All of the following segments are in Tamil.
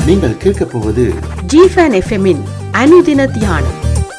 நீங்கள் கேட்கப் போவது ஜிஃபன் எஃப்எம்மின் அனுதின தியானம்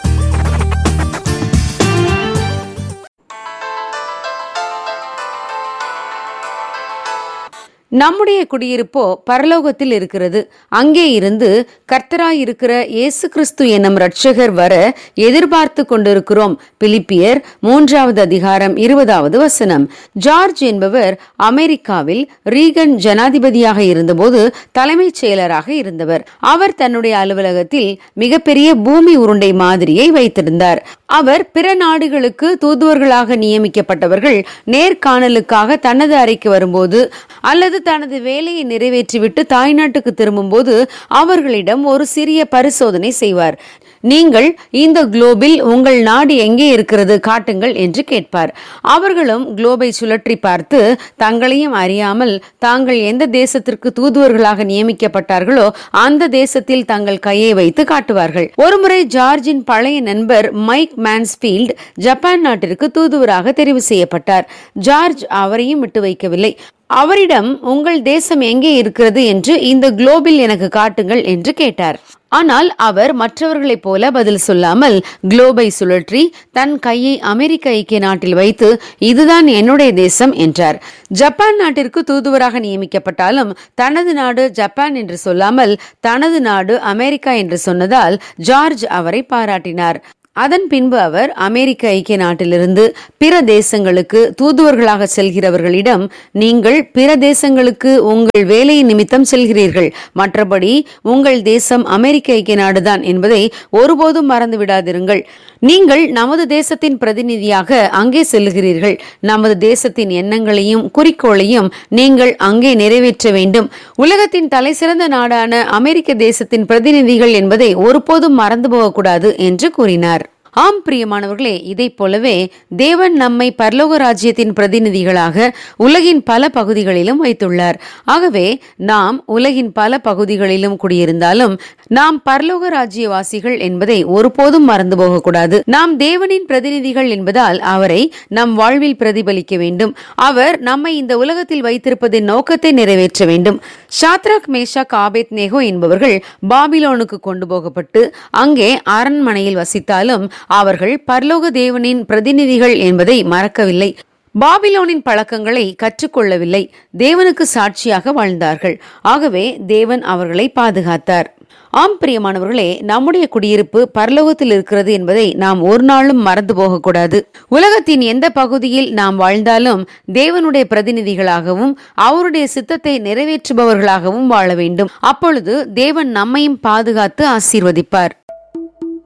நம்முடைய குடியிருப்போ பரலோகத்தில் இருக்கிறது அங்கே இருந்து கர்த்தராய் இருக்கிற இயேசு கிறிஸ்து என்னும் இரட்சகர் வர எதிர்பார்த்து கொண்டிருக்கிறோம் பிலிப்பியர் மூன்றாவது அதிகாரம் இருபதாவது வசனம் ஜார்ஜ் என்பவர் அமெரிக்காவில் ரீகன் ஜனாதிபதியாக இருந்தபோது தலைமைச் செயலராக இருந்தவர் அவர் தன்னுடைய அலுவலகத்தில் மிகப்பெரிய பூமி உருண்டை மாதிரியை வைத்திருந்தார் அவர் பிற நாடுகளுக்கு தூதுவர்களாக நியமிக்கப்பட்டவர்கள் நேர்காணலுக்காக தனது அறைக்கு வரும்போது அல்லது தனது வேலையை நிறைவேற்றிவிட்டு தாய்நாட்டுக்கு திரும்பும்போது அவர்களிடம் ஒரு சிறிய பரிசோதனை செய்வார் நீங்கள் இந்த குளோபில் உங்கள் நாடு எங்கே இருக்கிறது காட்டுங்கள் என்று கேட்பார் அவர்களும் குளோபை சுழற்றி பார்த்து தங்களையும் அறியாமல் தாங்கள் எந்த தேசத்திற்கு தூதுவர்களாக நியமிக்கப்பட்டார்களோ அந்த தேசத்தில் தங்கள் கையை வைத்து காட்டுவார்கள் ஒருமுறை ஜார்ஜின் பழைய நண்பர் மைக் மான்ஸ்பீல்ட் ஜப்பான் நாட்டிற்கு தூதுவராக தெரிவு செய்யப்பட்டார் ஜார்ஜ் அவரையும் விட்டு வைக்கவில்லை அவரிடம் உங்கள் தேசம் எங்கே இருக்கிறது என்று இந்த குளோபில் எனக்கு காட்டுங்கள் என்று கேட்டார் ஆனால் அவர் மற்றவர்களைப் போல பதில் சொல்லாமல் குளோபை சுழற்றி தன் கையை அமெரிக்க ஐக்கிய நாட்டில் வைத்து இதுதான் என்னுடைய தேசம் என்றார் ஜப்பான் நாட்டிற்கு தூதுவராக நியமிக்கப்பட்டாலும் தனது நாடு ஜப்பான் என்று சொல்லாமல் தனது நாடு அமெரிக்கா என்று சொன்னதால் ஜார்ஜ் அவரை பாராட்டினார் அதன் பின்பு அவர் அமெரிக்க ஐக்கிய நாட்டிலிருந்து பிற தேசங்களுக்கு தூதுவர்களாக செல்கிறவர்களிடம் நீங்கள் பிற தேசங்களுக்கு உங்கள் வேலை நிமித்தம் செல்கிறீர்கள் மற்றபடி உங்கள் தேசம் அமெரிக்க ஐக்கிய நாடுதான் என்பதை ஒருபோதும் மறந்து விடாதிருங்கள் நீங்கள் நமது தேசத்தின் பிரதிநிதியாக அங்கே செல்லுகிறீர்கள் நமது தேசத்தின் எண்ணங்களையும் குறிக்கோளையும் நீங்கள் அங்கே நிறைவேற்ற வேண்டும் உலகத்தின் தலைசிறந்த நாடான அமெரிக்க தேசத்தின் பிரதிநிதிகள் என்பதை ஒருபோதும் மறந்து போகக்கூடாது என்று கூறினார் ஆம் பிரியமானவர்களே இதைப் போலவே தேவன் நம்மை பரலோக ராஜ்யத்தின் பிரதிநிதிகளாக உலகின் பல பகுதிகளிலும் வைத்துள்ளார் ஆகவே நாம் உலகின் பல பகுதிகளிலும் குடியிருந்தாலும் நாம் பரலோக ராஜ்யவாசிகள் என்பதை ஒருபோதும் மறந்து போகக்கூடாது நாம் தேவனின் பிரதிநிதிகள் என்பதால் அவரை நம் வாழ்வில் பிரதிபலிக்க வேண்டும் அவர் நம்மை இந்த உலகத்தில் வைத்திருப்பதின் நோக்கத்தை நிறைவேற்ற வேண்டும் ஷாத்ராக் மேஷா காபேத் நேகோ என்பவர்கள் பாபிலோனுக்கு கொண்டு போகப்பட்டு அங்கே அரண்மனையில் வசித்தாலும் அவர்கள் பரலோக தேவனின் பிரதிநிதிகள் என்பதை மறக்கவில்லை பாபிலோனின் பழக்கங்களை கற்றுக்கொள்ளவில்லை தேவனுக்கு சாட்சியாக வாழ்ந்தார்கள் ஆகவே தேவன் அவர்களை பாதுகாத்தார் ஆம் பிரியமானவர்களே நம்முடைய குடியிருப்பு பரலோகத்தில் இருக்கிறது என்பதை நாம் ஒரு நாளும் மறந்து போகக்கூடாது உலகத்தின் எந்த பகுதியில் நாம் வாழ்ந்தாலும் தேவனுடைய பிரதிநிதிகளாகவும் அவருடைய சித்தத்தை நிறைவேற்றுபவர்களாகவும் வாழ வேண்டும் அப்பொழுது தேவன் நம்மையும் பாதுகாத்து ஆசீர்வதிப்பார்